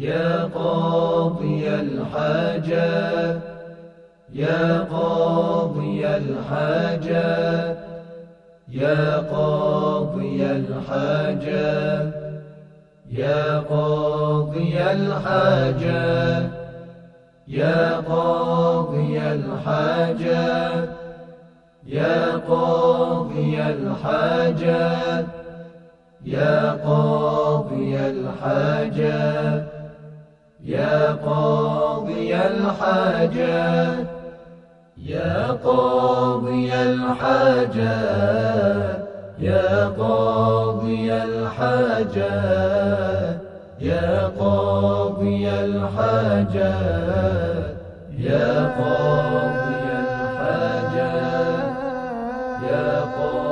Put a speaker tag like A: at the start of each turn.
A: يا قاضي الحاجات يا قاضي الحاجات يا قاضي الحاجات يا قاضي الحاجات يا قاضي الحاجات يا قاضي الحاجات يا قاضي الحاجات يا قاضي الحاجات يا قاضي الحاجات يا قاضي الحاجات يا قاضي الحاجات يا قاضي الحاجات يا قاضي